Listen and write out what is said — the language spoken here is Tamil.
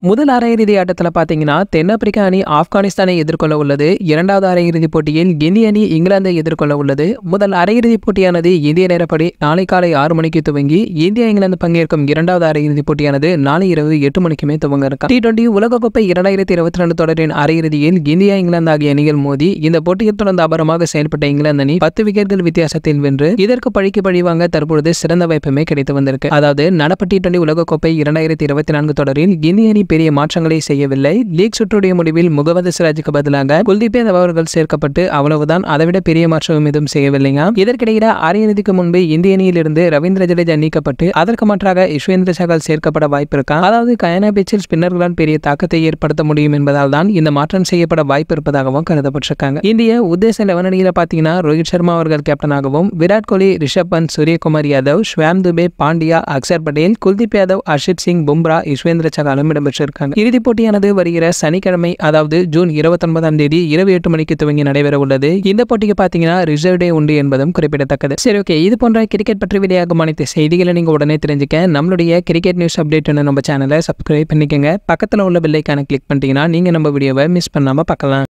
முதல் அரையிறுதி ஆட்டத்தில் பார்த்தீங்கன்னா தென்னாப்பிரிக்கா அணி ஆப்கானிஸ்தானை எதிர்கொள்ள உள்ளது இரண்டாவது அரையிறுதி போட்டியில் இந்திய அணி இங்கிலாந்தை எதிர்கொள்ள உள்ளது முதல் அரையிறுதி போட்டியானது இந்திய நேரப்படி நாளை காலை ஆறு மணிக்கு துவங்கி இந்தியா இங்கிலாந்து பங்கேற்கும் இரண்டாவது அரையிறுதி போட்டியானது நாளை இரவு எட்டு மணிக்குமே துவங்க இருக்கு டி டுவெண்டி உலகக்கோப்பை இரண்டாயிரத்தி இருபத்தி ரெண்டு தொடரின் அரையிறுதியில் இந்தியா இங்கிலாந்து ஆகிய அணிகள் மோதி இந்த போட்டியில் தொடர்ந்து அபரமாக செயல்பட்ட இங்கிலாந்து அணி பத்து விக்கெட்கள் வித்தியாசத்தில் வென்று இதற்கு பழிக்கு பழி வாங்க தற்பொழுது சிறந்த வாய்ப்புமே கிடைத்து வந்திருக்கு அதாவது நடப்பு டி டுவெண்டி உலகக்கோப்பை இரண்டாயிரத்தி இருபத்தி நான்கு தொடரில் இந்திய அணி பெரிய மாற்றங்களை செய்யவில்லை லீக் சுற்றுடைய முடிவில் முகமது சிராஜுக்கு பதிலாக குல்தீப் யாதவ் அவர்கள் சேர்க்கப்பட்டு அவ்வளவுதான் அதைவிட பெரிய மாற்றம் எதுவும் செய்யவில்லைங்க இதற்கிடையில அரையிறுதிக்கு முன்பு இந்திய அணியிலிருந்து ரவீந்திர ஜடேஜா நீக்கப்பட்டு அதற்கு மாற்றாக யுஸ்வேந்திர சகால் சேர்க்கப்பட வாய்ப்பு இருக்கா அதாவது கயனா பேச்சில் ஸ்பின்னர்களால் பெரிய தாக்கத்தை ஏற்படுத்த முடியும் என்பதால் தான் இந்த மாற்றம் செய்யப்பட வாய்ப்பு இருப்பதாகவும் கருதப்பட்டிருக்காங்க இந்திய உத்தேச லெவன் அணியில பாத்தீங்கன்னா ரோஹித் சர்மா அவர்கள் கேப்டனாகவும் விராட் கோலி ரிஷப் பந்த் சூரியகுமார் யாதவ் ஸ்வாம் துபே பாண்டியா அக்சர் பட்டேல் குல்தீப் யாதவ் அர்ஷித் சிங் பும்ரா யுஸ்வேந்திர சகாலும் இடம்பெற்றிருக்காங்க இறுதிப் போட்டியானது வருகிற சனிக்கிழமை அதாவது ஜூன் இருபத்தொன்பதாம் தேதி இரவு எட்டு மணிக்கு துவங்கி நடைபெற உள்ளது இந்த போட்டிக்கு பாத்தீங்கன்னா ரிசர்வ் டே உண்டு என்பதும் குறிப்பிடத்தக்கது சரி ஓகே இது போன்ற கிரிக்கெட் பற்றி வெளியாகும் அனைத்து செய்திகளை நீங்க உடனே தெரிஞ்சுக்க நம்மளுடைய கிரிக்கெட் நியூஸ் அப்டேட் நம்ம சேனலை சப்ஸ்கிரைப் பண்ணிக்கோங்க பக்கத்தில் உள்ள பெல்லைக்கான கிளிக் பண்ணிட்டீங்கன்னா நீங்க நம்ம வீடியோவை மிஸ் பண்ணாம பார்க்கலாம்